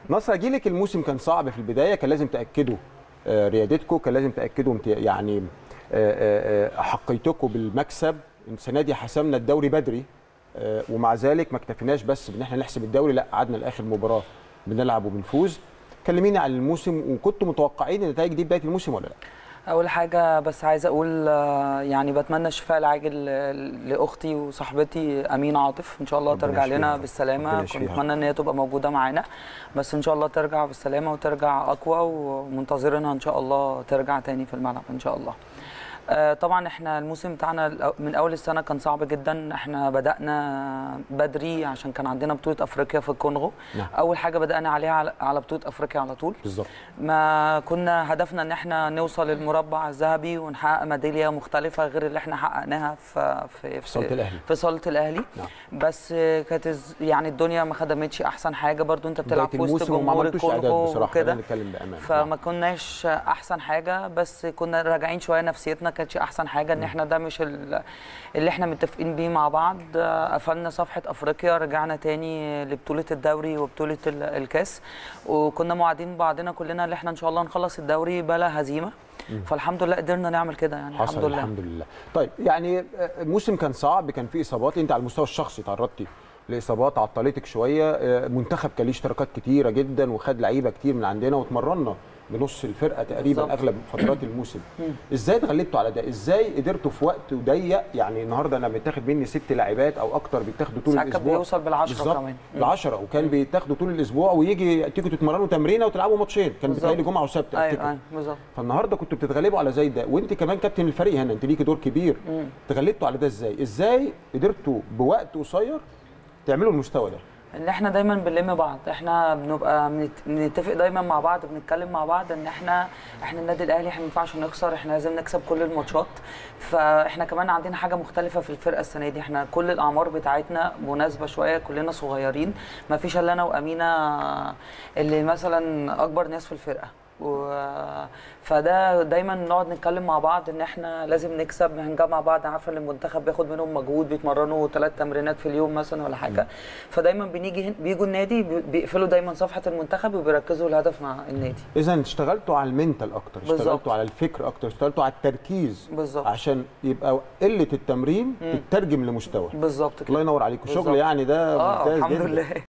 نصر اجيلك الموسم كان صعب في البدايه كان لازم تاكدوا آه، ريادتكم كان لازم تاكدوا امت- يعني آه، آه، آه، احقيتكم بالمكسب السنه دي حسمنا الدوري بدري آه، ومع ذلك ما اكتفيناش بس بان احنا نحسب الدوري لا قعدنا لاخر مباراه بنلعب وبنفوز كلميني عن الموسم وكنتوا متوقعين ان النتائج دي بدايه الموسم ولا لا؟ اول حاجه بس عايزه اقول آه، يعني بتمنى الشفاء العاجل ل- لاختي وصاحبتي امينه عاطف ان شاء الله ربنا ترجع يشفيها. لنا ربنا بالسلامه كنت يشفيها. اتمنى ان هي تبقى موجوده معانا بس ان شاء الله ترجع بالسلامه وترجع اقوى ومنتظرينها ان شاء الله ترجع تاني في الملعب ان شاء الله آه، طبعا احنا الموسم بتاعنا الأو- من اول السنه كان صعب جدا احنا بدانا بدري عشان كان عندنا بطوله افريقيا في الكونغو نعم. اول حاجه بدانا عليها على- على بطوله افريقيا على طول بالظبط ما كنا هدفنا ان احنا نوصل للمربع الذهبي ونحقق ميداليه مختلفه غير اللي احنا حققناها في في في صاله الاهلي في صاله الاهلي نعم. بس كانت الز- يعني الدنيا ما خدمتش احسن حاجه برضو انت بتلعب بدايه في وسط الموسم وما جمهور عملتوش اعداد الكونغو بصراحه خلينا وكده نتكلم بامان فما كناش احسن حاجه بس كنا راجعين شويه نفسيتنا كانتش احسن حاجه ان احنا ده مش ال- اللي احنا متفقين بيه مع بعض قفلنا صفحه افريقيا رجعنا تاني لبطوله الدوري وبطوله ال- الكاس وكنا موعدين بعضنا كلنا ان احنا ان شاء الله نخلص الدوري بلا هزيمه فالحمد لله قدرنا نعمل كده يعني حصل الحمد لله الحمد لله طيب يعني آه، الموسم كان صعب كان فيه اصابات انت على المستوى الشخصي تعرضتي لاصابات عطلتك شويه آه، منتخب كان ليه اشتراكات كتيره جدا وخد لعيبه كتير من عندنا واتمرنا بنص الفرقه تقريبا بالظبط. اغلب فترات الموسم ازاي اتغلبتوا على ده ازاي قدرتوا في وقت ضيق يعني النهارده انا بيتاخد مني ست لاعبات او اكتر بيتاخدوا طول ساعات كان الاسبوع بيوصل بالعشرة بالظبط، كمان. مم. العشرة وكان بيتاخدوا طول الاسبوع ويجي تيجوا تتمرنوا تمرينه وتلعبوا ماتشين كان بالظبط. بيتهيألي جمعه وسبت افتكر ايوه ايوه بالظبط فالنهارده كنتوا بتتغلبوا على زي ده وانت كمان كابتن الفريق هنا انت ليكي دور كبير تغلبتوا على ده ازاي ازاي قدرتوا بوقت قصير تعملوا المستوى ده ان احنا دايما بنلم بعض احنا بنبقى بنت- بنتفق دايما مع بعض بنتكلم مع بعض ان احنا احنا النادي الاهلي احنا ما ينفعش نخسر احنا لازم نكسب كل الماتشات فاحنا كمان عندنا حاجه مختلفه في الفرقه السنه دي احنا كل الاعمار بتاعتنا مناسبه شويه كلنا صغيرين ما فيش الا انا وامينه اللي مثلا اكبر ناس في الفرقه و... فده دايما نقعد نتكلم مع بعض ان احنا لازم نكسب هنجمع بعض عارفه ان المنتخب بياخد منهم مجهود بيتمرنوا ثلاث تمرينات في اليوم مثلا ولا حاجه فدايما بنيجي هن- بيجوا النادي بي- بيقفلوا دايما صفحه المنتخب وبيركزوا الهدف مع النادي اذا اشتغلتوا على المنتال اكتر بالظبط. اشتغلتوا على الفكر اكتر اشتغلتوا على التركيز بالظبط. عشان يبقى قله التمرين تترجم لمستوى بالظبط كده الله ينور عليكم شغل بالظبط. يعني ده اه ممتاز الحمد جدا لله